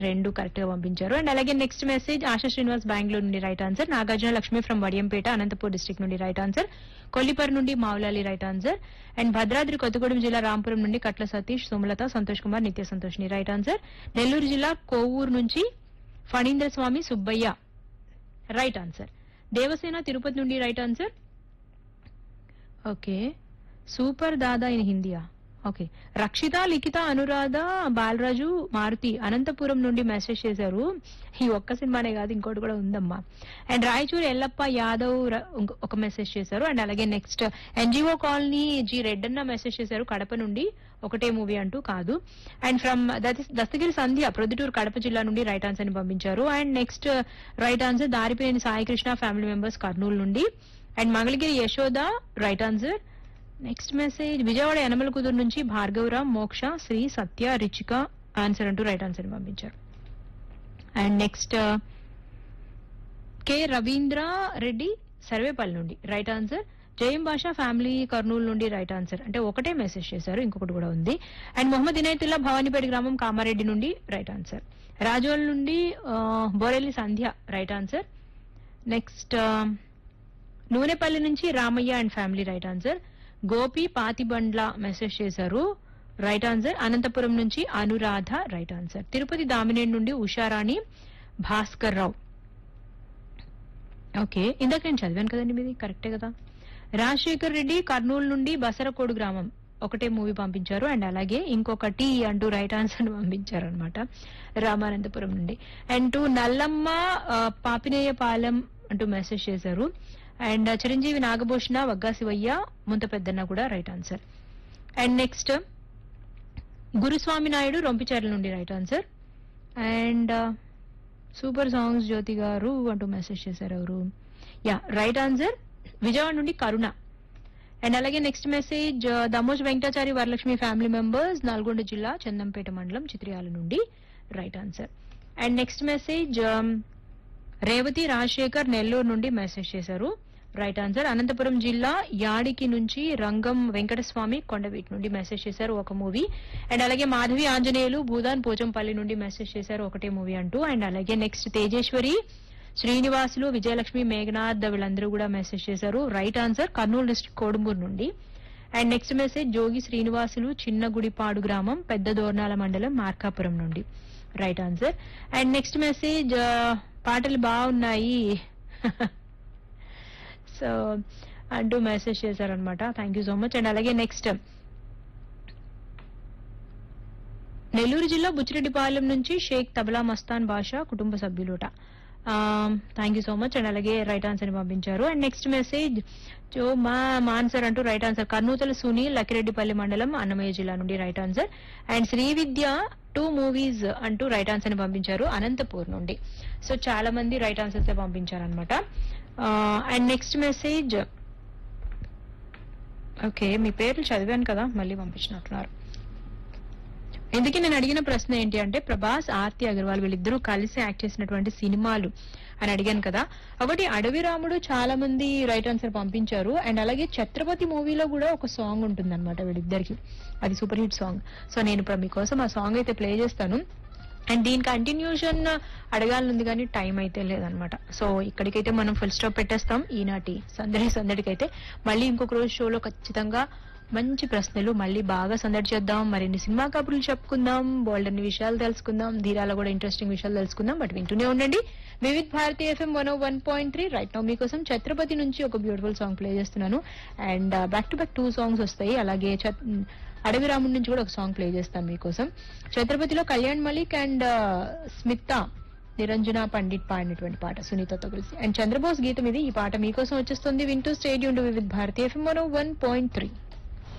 రెండు కరెక్ట్ గా పంపించారు అండ్ అలాగే నెక్స్ట్ మెసేజ్ ఆశా శ్రీనివాస్ బెంగళూరు నుండి right answer Nagarjuna Lakshmi from Vadiyampeta Anantapur district నుండి రైట్ ఆన్సర్ కొల్లిపర్ నుండి Mavulali right answer and Bhadradri Kothagudem జిల్లా రాంపురం నుండి కట్ల సతీష్ సుమలత సంతోష్ కుమార్ నిత్య సంతోష్ ని రైట్ ఆన్సర్ నెల్లూరు జిల్లా కోవూరు నుంచి ఫణీంద్ర స్వామి సుబ్బయ్య రైట్ ఆన్సర్ దేవసేన తిరుపతి నుండి right answer okay super Dada in హిందీయా ఓకే రక్షిత లిఖిత అనురాధ బాలరాజు మారుతి అనంతపురం నుండి మెసేజ్ చేశారు ఈ ఒక్క సినిమానే కాదు ఇంకోటి కూడా ఉందమ్మా అండ్ రాయచూరు ఎల్లప్ప యాదవ్ ర- ఇంకో- ఒక మెసేజ్ చేశారు అండ్ అలాగే next NGO colony G Reddanna message చేశారు కడప నుండి ఒకటే మూవీ అంటూ కాదు అండ్ ఫ్రమ్ దస్తగిరి సంధ్య ప్రొద్దుటూరు కడప జిల్లా నుండి రైట్ ఆన్సర్ ని పంపించారు అండ్ నెక్స్ట్ రైట్ ఆన్సర్ దారిపోయిన సాయికృష్ణ ఫ్యామిలీ మెంబర్స్ కర్నూలు నుండి and Mangalagiri Yashoda right answer next message Vijayawada Yanamalakuduru నుంచి భార్గవరామ్ మోక్ష శ్రీ సత్య రిచిక ఆన్సర్ అంటూ రైట్ ఆన్సర్ ని పంపించారు and next K Ravindra Reddy Sarvepalli నుండి రైట్ ఆన్సర్ జయం భాష ఫ్యామిలీ కర్నూలు నుండి రైట్ ఆన్సర్ అంటే ఒకటే మెసేజ్ చేశారు ఇంకొకటి కూడా ఉంది అండ్ మొహమ్మద్ ఇనాయతుల్లా భవానీపేట గ్రామం కామారెడ్డి నుండి రైట్ ఆన్సర్ రాజోల్ నుండి ఆ, Borelli Sandhya right answer next Nunepalli నుంచి Ramaiah and family right answer Gopi Pathibandla message చేశారు రైట్ ఆన్సర్ అనంతపురం నుంచి అనురాధ రైట్ ఆన్సర్ తిరుపతి దామినేని నుండి ఉషారాణి భాస్కర్ రావు ఓకే ఇందాక నేను చదివాను కదండి మీది కరెక్టే కదా రాజశేఖర్ రెడ్డి కర్నూలు నుండి బసరకోడు గ్రామం ఒకటే మూవీ పంపించారు అండ్ అలాగే ఇంకొకటి అంటూ రైట్ ఆన్సర్ పంపించారు అనమాట రామానంతపురం నుండి అండ్ టు నల్లమ్మ ఆ, పాపినేయపాలెం అంటూ మెసేజ్ చేశారు అండ్ చిరంజీవి నాగభూషణ వగ్గా శివయ్య ముంత పెద్దన్న కూడా right answer and next Guruswamy Naidu Rompicherla నుండి right answer and super songs Jyothi garu అంటూ మెసేజ్ చేశారు ఎవరు యా రైట్ ఆన్సర్ విజయవాడ నుండి కరుణ అండ్ అలాగే next message Damoj Venkatachari Varalakshmi family members Nalgonda జిల్లా చందంపేట మండలం చిత్రియాల నుండి right answer and next message Revathi Rajasekhar Nellore నుండి మెసేజ్ చేశారు రైట్ ఆన్సర్ అనంతపురం జిల్లా యాడికి నుంచి రంగం వెంకటస్వామి కొండవీటి నుండి మెసేజ్ చేశారు ఒక మూవీ అండ్ అలాగే మాధవి ఆంజనేయులు భూదాన్ పోచంపల్లి నుండి మెసేజ్ చేశారు ఒకటే మూవీ అంటూ అండ్ అలాగే నెక్స్ట్ తేజేశ్వరి శ్రీనివాసులు విజయలక్ష్మి మేఘనాథ్ వీళ్ళందరూ కూడా మెసేజ్ చేశారు right answer Kurnool district Kodumur నుండి and next message Jogi Srinivasulu Chinnagudipadu గ్రామం పెద్ద దోర్నాల మండలం మార్కాపురం నుండి right answer and next message పాటలు బాగున్నాయి సో అంటూ మెసేజ్ చేశారనమాట thank you so much and అలాగే నెక్స్ట్ నెల్లూరు జిల్లా బుచ్చిరెడ్డిపాలెం నుంచి షేక్ తబలా మస్తాన్ బాషా కుటుంబ సభ్యులుట thank you so much and అలాగే రైట్ ఆన్సర్ ని పంపించారు అండ్ నెక్స్ట్ మెసేజ్ సో మా ఆన్సర్ అంటూ రైట్ ఆన్సర్ కర్నూతల సునీల్ లక్కిరెడ్డిపల్లి మండలం అన్నమయ్య జిల్లా నుండి right answer and Sri Vidya two movies అంటూ రైట్ ఆన్సర్ ని పంపించారు అనంతపూర్ నుండి సో చాలా మంది రైట్ ఆన్సర్స్ పంపించారు అనమాట అండ్ నెక్స్ట్ మెసేజ్ ఓకే మీ పేర్లు చదివాను కదా మళ్ళీ పంపించినట్టున్నారు ఎందుకు నేను అడిగిన ప్రశ్న ఏంటి అంటే ప్రభాస్ ఆర్తి అగర్వాల్ వీళ్ళిద్దరూ కలిసి యాక్ట్ చేసినటువంటి సినిమాలు అని అడిగాను కదా ఒకటి అడవి రాముడు చాలా మంది రైట్ ఆన్సర్ పంపించారు అండ్ అలాగే ఛత్రపతి మూవీలో కూడా ఒక సాంగ్ ఉంటుంది అనమాట వీళ్ళిద్దరికి అది సూపర్ హిట్ సాంగ్ సో నేను ఇప్పుడు మీకోసం ఆ సాంగ్ అయితే ప్లే చేస్తాను అండ్ దీని కంటిన్యూషన్ అడగాలనుంది కానీ టైం అయితే లేదనమాట సో ఇక్కడికైతే మనం ఫుల్ స్టాప్ పెట్టేస్తాం ఈనాటి సందడి సందడికైతే మళ్ళీ ఇంకొక రోజు షోలో ఖచ్చితంగా మంచి ప్రశ్నలు మళ్ళీ బాగా సందడి చేద్దాం మరిన్ని సినిమా కబుర్లు చెప్పుకుందాం బోల్డ్ అన్ని విషయాలు తెలుసుకుందాం ధీరాలో కూడా ఇంట్రెస్టింగ్ విషయాలు తెలుసుకుందాం బట్ వింటూనే ఉండండి Vividh Bharati FM one one point three right now మీకోసం ఛత్రపతి నుంచి ఒక బ్యూటిఫుల్ సాంగ్ ప్లే చేస్తున్నాను and back to back two songs వస్తాయి అలాగే ఛత్- అడవి రాముడి నుంచి కూడా ఒక సాంగ్ ప్లే చేస్తాను మీకోసం ఛత్రపతిలో కళ్యాణ్ మలిక్ అండ్ స్మిత నిరంజన పండిట్ పాడినటువంటి పాట సునీతతో కలిసి అండ్ చంద్రబోస్ గీతం ఇది ఈ పాట మీకోసం వచ్చేస్తుంది వింటూ స్టేడియం Vividh Bharati FM one point three